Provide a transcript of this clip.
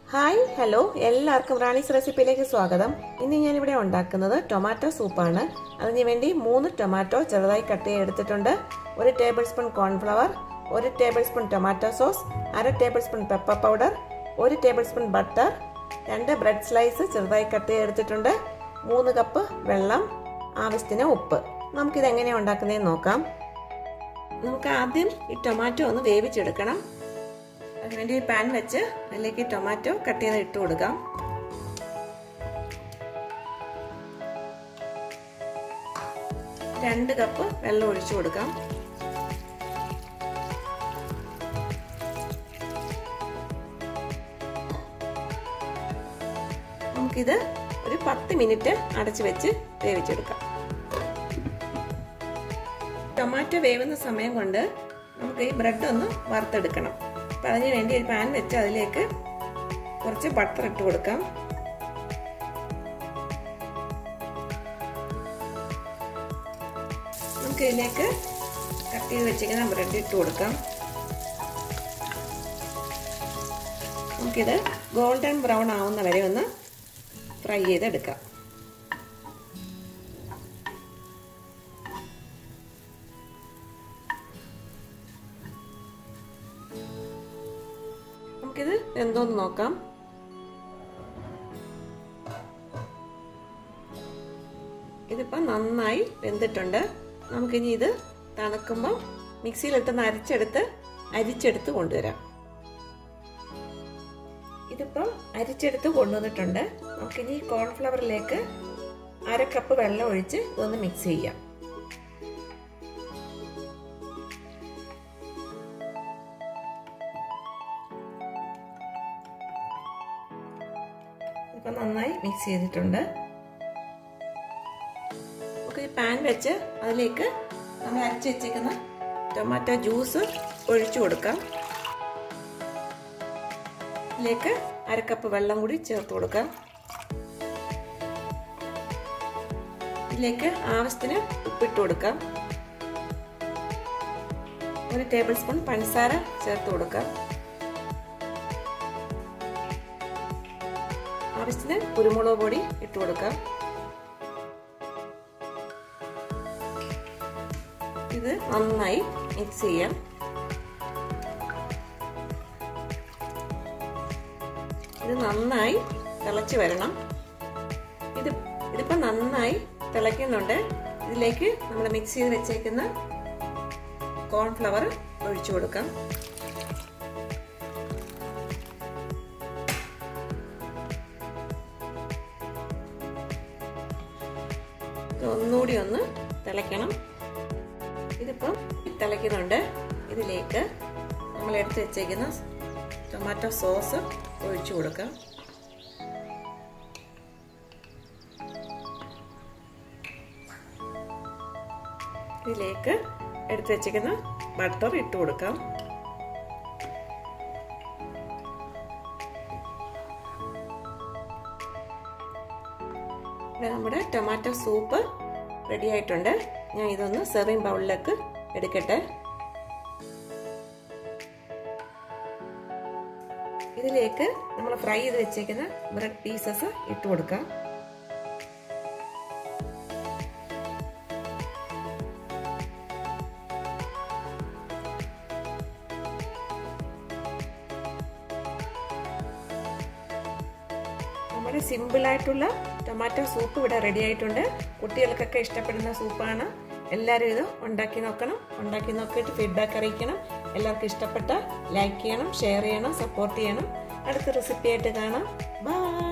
hi hello എല്ലാവർക്കും റാണീസ് റെസിപ്പിയിലേക്ക് സ്വാഗതം ഇന്ന് ഞാനിവിടെ ഉണ്ടാക്കുന്നത് ടൊമാറ്റോ സൂപ്പാണ് അതിന് വേണ്ടി മൂന്ന് ടൊമാറ്റോ ചെറുതായി കട്ട് ചെയ്ത് എടുത്തിട്ടുണ്ട് ഒരു ടേബിൾ സ്പൂൺ കോൺഫ്ലവർ ഒരു ടേബിൾ സ്പൂൺ ടൊമാറ്റോ സോസ് അര ടേബിൾ സ്പൂൺ പെപ്പർ പൗഡർ ഒരു ടേബിൾ സ്പൂൺ ബട്ടർ രണ്ട് ബ്രെഡ് സ്ലൈസ് ചെറുതായി കട്ട് ചെയ്ത് എടുത്തിട്ടുണ്ട് മൂന്ന് കപ്പ് വെള്ളം ആവശ്യത്തിന് ഉപ്പ് നമുക്കിത് എങ്ങനെയാണ് ഉണ്ടാക്കുന്നതെന്ന് നോക്കാം നമുക്ക് ആദ്യം ഈ ടൊമാറ്റോ ഒന്ന് വേവിച്ചെടുക്കണം അതിനുവേണ്ടി ഒരു പാൻ വെച്ച് അതിലേക്ക് ടൊമാറ്റോ കട്ട് ചെയ്ത് ഇട്ട് കൊടുക്കാം രണ്ട് കപ്പ് വെള്ളം ഒഴിച്ചു കൊടുക്കാം നമുക്കിത് ഒരു പത്ത് മിനിറ്റ് അടച്ചു വെച്ച് വേവിച്ചെടുക്കാം ടൊമാറ്റോ വേവുന്ന സമയം കൊണ്ട് നമുക്ക് ഈ ബ്രെഡ് ഒന്ന് വറുത്തെടുക്കണം അപ്പം അതിന് വേണ്ടി ഒരു പാൻ വെച്ച് അതിലേക്ക് കുറച്ച് ബട്ടർ ഇട്ട് കൊടുക്കാം നമുക്ക് ഇതിലേക്ക് കട്ട് ചെയ്ത് വെച്ചിരിക്കുന്ന ബ്രെഡ് ഇട്ട് കൊടുക്കാം നമുക്കിത് ഗോൾഡൻ ബ്രൗൺ ആവുന്ന വരെ ഒന്ന് ഫ്രൈ ചെയ്തെടുക്കാം നമുക്കിത് എന്തോന്ന് നോക്കാം ഇതിപ്പം നന്നായി വെന്തിട്ടുണ്ട് നമുക്കിനി ഇത് തണുക്കുമ്പോൾ മിക്സിയിലിട്ടൊന്ന് അരച്ചെടുത്ത് അരിച്ചെടുത്ത് കൊണ്ടുവരാം ഇതിപ്പോൾ അരിച്ചെടുത്ത് കൊണ്ടുവന്നിട്ടുണ്ട് നമുക്കിനി കോൺഫ്ലവറിലേക്ക് അര കപ്പ് വെള്ളം ഒഴിച്ച് ഇതൊന്ന് മിക്സ് ചെയ്യാം ഇപ്പം നന്നായി മിക്സ് ചെയ്തിട്ടുണ്ട് നമുക്ക് ഈ പാൻ വെച്ച് അതിലേക്ക് നമ്മൾ അരച്ച് വെച്ചേക്കുന്ന ടൊമാറ്റോ ജ്യൂസ് ഒഴിച്ചു കൊടുക്കാം ഇതിലേക്ക് അരക്കപ്പ് വെള്ളം കൂടി ചേർത്ത് കൊടുക്കാം ഇതിലേക്ക് ആവശ്യത്തിന് ഉപ്പിട്ട് കൊടുക്കാം ഒരു ടേബിൾ സ്പൂൺ പഞ്ചസാര ചേർത്ത് കൊടുക്കാം ആവശ്യത്തിന് കുരുമുളക് പൊടി ഇട്ട് കൊടുക്കാം ഇത് നന്നായി മിക്സ് ചെയ്യാം ഇത് നന്നായി തിളച്ച് വരണം ഇത് ഇതിപ്പോൾ നന്നായി തിളയ്ക്കുന്നുണ്ട് ഇതിലേക്ക് നമ്മൾ മിക്സ് ചെയ്ത് വെച്ചേക്കുന്ന കോൺഫ്ലവർ ഒഴിച്ചു കൊടുക്കാം ഒന്നുകൂടി ഒന്ന് തിളയ്ക്കണം ഇതിപ്പം തിളയ്ക്കുന്നുണ്ട് ഇതിലേക്ക് നമ്മൾ എടുത്ത് വെച്ചേക്കുന്ന ടൊമാറ്റോ സോസ് ഒഴിച്ചു കൊടുക്കാം ഇതിലേക്ക് എടുത്ത് വെച്ചിരിക്കുന്ന ബട്ടർ ഇട്ട് കൊടുക്കാം നമ്മുടെ ടൊമാറ്റോ സൂപ്പ് റെഡി ആയിട്ടുണ്ട് ഞാൻ ഇതൊന്ന് സെർവിങ് ബൗളിലേക്ക് എടുക്കട്ടെ ഇതിലേക്ക് നമ്മൾ ഫ്രൈ ചെയ്ത് വെച്ചേക്കുന്ന ബ്രെഡ് പീസസ് ഇട്ട് കൊടുക്കാം നമ്മുടെ സിമ്പിളായിട്ടുള്ള ടൊമാറ്റോ സൂപ്പ് ഇവിടെ റെഡി ആയിട്ടുണ്ട് കുട്ടികൾക്കൊക്കെ ഇഷ്ടപ്പെടുന്ന സൂപ്പാണ് എല്ലാവരും ഇത് ഉണ്ടാക്കി നോക്കണം ഉണ്ടാക്കി നോക്കിയിട്ട് ഫീഡ്ബാക്ക് അറിയിക്കണം എല്ലാവർക്കും ഇഷ്ടപ്പെട്ട ലൈക്ക് ചെയ്യണം ഷെയർ ചെയ്യണം സപ്പോർട്ട് ചെയ്യണം അടുത്ത റെസിപ്പി ആയിട്ട് കാണാം ബൈ